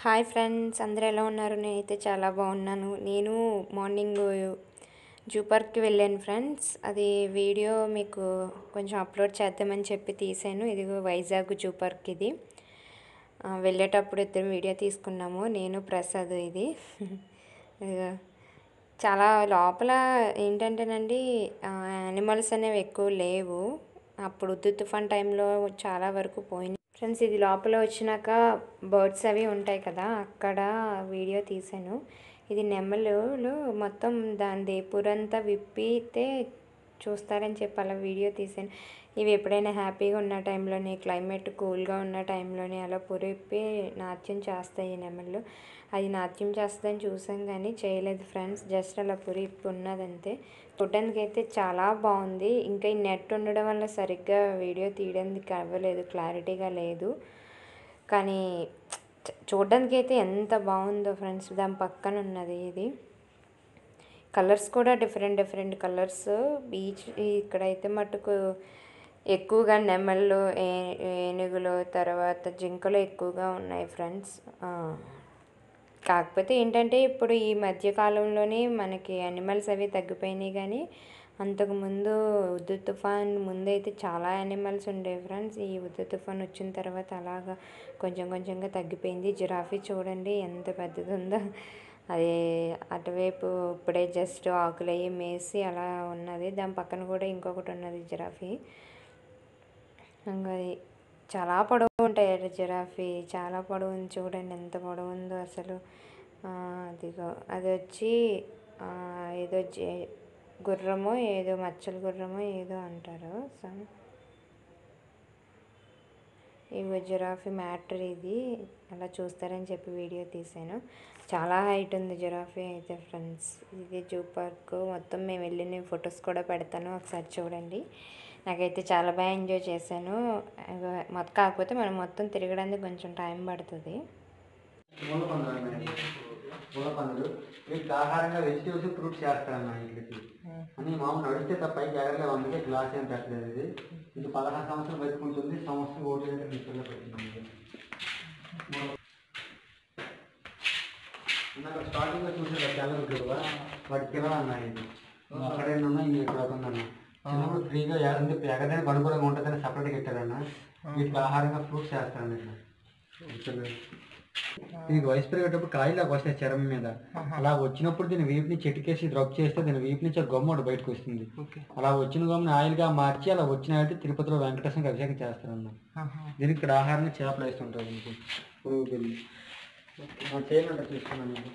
hi friends అందరూ ఎలా ఉన్నారు నేనైతే చాలా బాగున్నాను నేను మార్నింగ్ జూ పార్క్కి వెళ్ళాను ఫ్రెండ్స్ అది వీడియో మీకు కొంచెం అప్లోడ్ చేద్దామని చెప్పి తీసాను ఇది వైజాగ్ జూ పార్క్ ఇది ఆ, వెళ్ళేటప్పుడు ఇద్దరు వీడియో తీసుకున్నాము నేను ప్రసాద్ ఇది ఇదిగో చాలా లోపల ఏంటంటేనండి యానిమల్స్ అనేవి ఎక్కువ లేవు అప్పుడు ఉద్దు తుఫాన్ టైంలో చాలా వరకు పోయినాయి ఫ్రెండ్స్ ఇది లోపల వచ్చినాక బర్డ్స్ అవి ఉంటాయి కదా అక్కడ వీడియో తీసాను ఇది నెమలు మొత్తం దాని దేపురంతా విప్పితే చూస్తారని చెప్పి అలా వీడియో తీసాను ఇవి ఎప్పుడైనా హ్యాపీగా ఉన్న టైంలోనే క్లైమేట్ కూల్గా ఉన్న టైంలోనే అలా పురిప్పి నాట్యం చేస్తాయి ఈ నెమళ్ళు అది నాట్యం చేస్తుందని చూసాం కానీ చేయలేదు ఫ్రెండ్స్ జస్ట్ అలా పురిప్పి ఉన్నదంతే చూడడానికి అయితే చాలా బాగుంది ఇంకా ఈ నెట్ ఉండడం వల్ల సరిగ్గా వీడియో తీయడానికి అవ్వలేదు క్లారిటీగా లేదు కానీ చ- చూడడానికి అయితే ఎంత బాగుందో ఫ్రెండ్స్ దాని పక్కన ఉన్నది ఇది కలర్స్ కూడా డిఫరెంట్ డిఫరెంట్ కలర్స్ బీచ్ ఇక్కడైతే మటుకు ఎక్కువగా నెమళ్ళు ఏ ఏనుగులు తర్వాత జింకలు ఎక్కువగా ఉన్నాయి ఫ్రెండ్స్ కాకపోతే ఏంటంటే ఇప్పుడు ఈ మధ్య కాలంలోనే మనకి యానిమల్స్ అవి తగ్గిపోయినాయి కానీ అంతకుముందు ఉద్దు తుఫాన్ ముందైతే చాలా యానిమల్స్ ఉండేవి ఫ్రెండ్స్ ఈ ఉద్దు తుఫాన్ వచ్చిన తర్వాత అలాగా కొంచెం కొంచెంగా తగ్గిపోయింది జిరాఫీ చూడండి ఎంత పెద్దది ఉందో అది అటువైపు ఇప్పుడే జస్ట్ ఆకులు అవి మేసి అలా ఉన్నది దాని పక్కన కూడా ఇంకొకటి ఉన్నది జిరాఫీ ఇంకా అది చాలా పొడవు ఉంటాయి అటు జిరాఫీ చాలా పొడవు ఉంది చూడండి ఎంత పొడవు ఉందో అసలు ఆ, అదిగో అది వచ్చి ఆ, ఏదో జే గుర్రమో ఏదో మచ్చల గుర్రమో ఏదో అంటారు సో ఇవి జిరాఫీ మ్యాటర్ ఇది అలా చూస్తారని చెప్పి వీడియో తీసాను చాలా హైట్ ఉంది జిరాఫీ అయితే ఫ్రెండ్స్ ఇది జూ పార్క్ మొత్తం మేము వెళ్ళిన ఫొటోస్ కూడా పెడతాను ఒకసారి చూడండి నాకైతే చాలా బాగా ఎంజాయ్ చేశాను ఇగో మొత్తం కాకపోతే మనం మొత్తం తిరగడానికి కొంచెం టైం పడుతుంది ముళ్ళపందులు అన్నాయి ముళ్ళపందులు వీటికి ఆహారంగా వెజిటేబుల్స్ ఫ్రూట్స్ చేస్తారన్న వీటికి అని మామూలు నడిస్తే తప్ప పైకి ఎగరలేవు అందుకే గ్లాస్ ఏం పెట్టలేదు ఇది ఇది పదహారు సంవత్సరాలు బతుకుంటుంది సంవత్సరం ఓటు దగ్గర తీసుకెళ్ళి పెట్టింది ఇందాక స్టార్టింగ్ లో చూసారు తెల్లగుడ్లు కూడా వాటి పిల్లలు అన్నాయి ఇది అక్కడే ఉన్నాయి ఇది ఇక్కడ ఒక ఉందన్న చిన్నప్పుడు ఫ్రీగా అంటే ఎగదని అనుకూలంగా ఉంటుందని సపరేట్గా పెట్టారన్న వీటికి ఆహారంగా ఫ్రూట్స్ చేస్తారన్న ఇట్లా దీనికి వయసు పెరిగేటప్పుడు కాయలాగా వస్తాయి చర్మం మీద అలా వచ్చినప్పుడు దీని వీపుని చెట్టుకేసి రబ్ చేస్తే దీని వీపు నుంచి ఆ గమ్మ ఒకటి బయటకు వస్తుంది అలా వచ్చిన గమ్ముని ఆయిల్గా మార్చి అలా వచ్చిన అయితే తిరుపతిలో వెంకటేశ్వరికి అభిషేకం చేస్తారన్న దీనికి ఇక్కడ ఆహారంగా చేపలు వేస్తుంటారు దీనికి పురుగు బిల్లి చేయమంటారు తీసుకున్నాను మీకు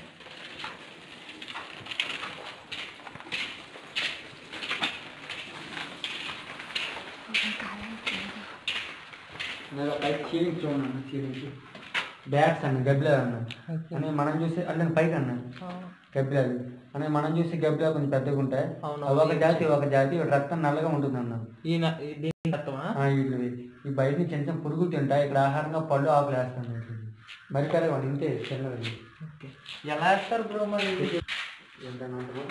నేను పైకి చీలించి చూడండి చీలించి బ్యాట్స్ అన్న గబ్బిలాలు అన్న అని మనం చూసి అట్లా పైకి అన్న గబ్బిలాలు అని మనం చూసి గబ్బిలాలు కొంచెం పెద్దగా ఉంటాయి అవి ఒక జాతి ఒక జాతి ఒక రక్తం నల్లగా ఉంటుంది అన్న ఈయన దీని రక్తమా ఆ, వీటివి ఈ బయట నుంచి చిన్న చిన్న పురుగులు తింటాయి ఇక్కడ ఆహారంగా పళ్ళు ఆకులు వేస్తాను మరి కరే వాడు ఇంతే చిన్నది ఎలా వేస్తారు బ్రో మరి ఏంటంటారు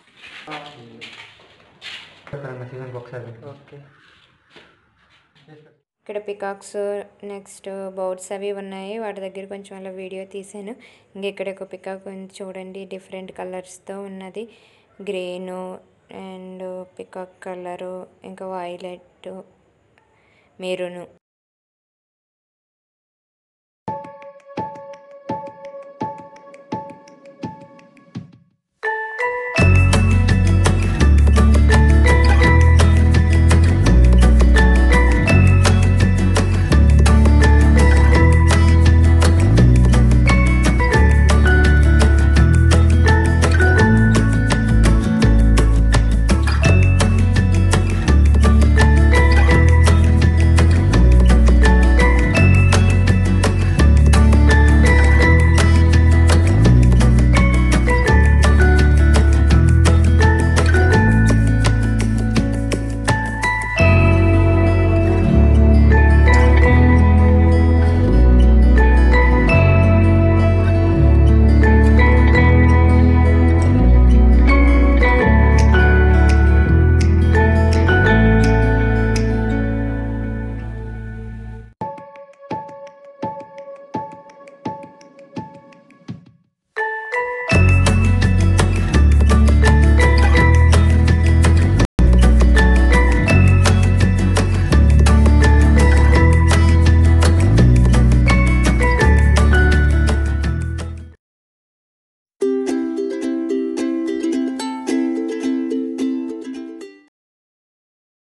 సీజన్కి ఒకసారి ఓకే ఇక్కడ పికాక్స్ నెక్స్ట్ బౌట్స్ అవి ఉన్నాయి వాటి దగ్గర కొంచెం అలా వీడియో తీసాను ఇంక ఇక్కడ ఒక పికాక్ ఉంది చూడండి డిఫరెంట్ కలర్స్తో ఉన్నది గ్రీను అండ్ పికాక్ కలరు ఇంకా వైలెట్ మెరూను